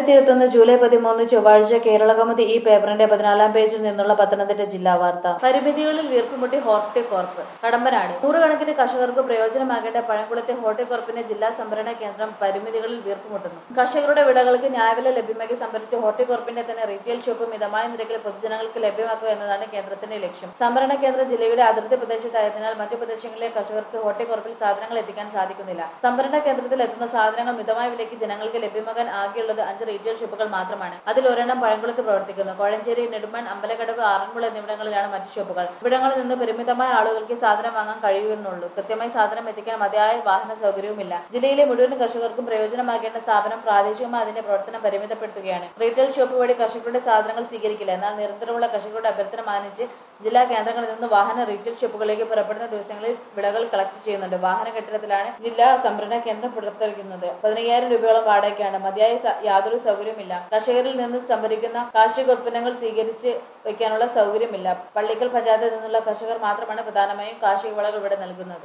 രണ്ടായിരത്തി ഇരുപത്തൊന്ന് ജൂലൈ പതിമൂന്ന് ചൊവ്വാഴ്ച കേരളകൗമുദി ഈ പേപ്പറിന്റെ പതിനാലാം പേജിൽ നിന്നുള്ള പത്തനംതിട്ട ജില്ലാ വാർത്ത പരിമിതികളിൽ വീർപ്പുമുട്ടി ഹോർട്ടികോർപ്പ് കടമ്പനാട് നൂറുകണക്കിന് കർഷകർക്ക് പ്രയോജനമാകേണ്ട പഴംകുളത്തെ ഹോർട്ടികോർപ്പിന്റെ ജില്ലാ സംഭരണ കേന്ദ്രം പരിമിതികളിൽ വീർപ്പുമുട്ടുന്നു കർഷകരുടെ വിളകൾക്ക് ന്യായവില ലഭ്യമാക്കി സംഭരിച്ച ഹോർട്ടികോർപ്പിന്റെ തന്നെ റീറ്റെയിൽ ഷോപ്പ് മിതമായ നിരക്കിൽ പൊതുജനങ്ങൾക്ക് ലഭ്യമാക്കുക എന്നതാണ് കേന്ദ്രത്തിന്റെ ലക്ഷ്യം സംഭരണ കേന്ദ്രം ജില്ലയുടെ അതിർത്തി പ്രദേശത്തായതിനാൽ മറ്റു പ്രദേശങ്ങളിലെ കർഷകർക്ക് ഹോർട്ടികോർപ്പിൽ സാധനങ്ങൾ എത്തിക്കാൻ സാധിക്കുന്നില്ല സംഭരണ കേന്ദ്രത്തിൽ എത്തുന്ന സാധനങ്ങൾ മിതമായ വിലയ്ക്ക് ജനങ്ങൾക്ക് ലഭ്യമാകാൻ ആകെയുള്ളത് അഞ്ച് റീറ്റെയിൽ ഷോപ്പുകൾ മാത്രമാണ് അതിൽ ഒരെണ്ണം പഴംകുളത്ത് പ്രവർത്തിക്കുന്നു കോഴഞ്ചേരി നെടുമൺ അമ്പലക്കടവ് ആറന്മുള എന്നിവിടങ്ങളിലാണ് മറ്റു ഷോപ്പുകൾ ഇവിടങ്ങളിൽ നിന്ന് പരിമിതമായ ആളുകൾക്ക് സാധനം വാങ്ങാൻ കഴിയുന്നുള്ളൂ കൃത്യമായി സാധനം എത്തിക്കാൻ മതിയായ വാഹന സൗകര്യവുമില്ല ജില്ലയിലെ മുഴുവൻ കർഷകർക്കും പ്രയോജനമാകേണ്ട സ്ഥാപനം പ്രാദേശികമായി അതിന്റെ പ്രവർത്തനം പരിമിതപ്പെടുത്തുകയാണ് റീറ്റെയിൽ ഷോപ്പ് വഴി കർഷകരുടെ സാധനങ്ങൾ സ്വീകരിക്കില്ല എന്നാൽ നിരന്തരമുള്ള കർഷകരുടെ അഭ്യർത്ഥന മാനിച്ച് ജില്ലാ കേന്ദ്രങ്ങളിൽ നിന്ന് വാഹന റീറ്റെയിൽ ഷോപ്പുകളിലേക്ക് പുറപ്പെടുന്ന ദിവസങ്ങളിൽ വിളകൾ കളക്ട് ചെയ്യുന്നുണ്ട് വാഹന കെട്ടിടത്തിലാണ് ജില്ലാ സംഭരണ കേന്ദ്രം പുറത്തിറക്കുന്നത് പതിനയ്യായിരം രൂപയോളം വാടകയ്ക്കാണ് മതിയായ സ- യാതൊരു സൗകര്യമില്ല കർഷകരിൽ നിന്ന് സംഭരിക്കുന്ന കാർഷിക ഉത്പന്നങ്ങൾ സ്വീകരിച്ച് വയ്ക്കാനുള്ള സൗകര്യമില്ല പള്ളിക്കൽ പഞ്ചായത്തിൽ നിന്നുള്ള കർഷകർ മാത്രമാണ് പ്രധാനമായും കാർഷിക വിളകൾ ഇവിടെ നൽകുന്നത്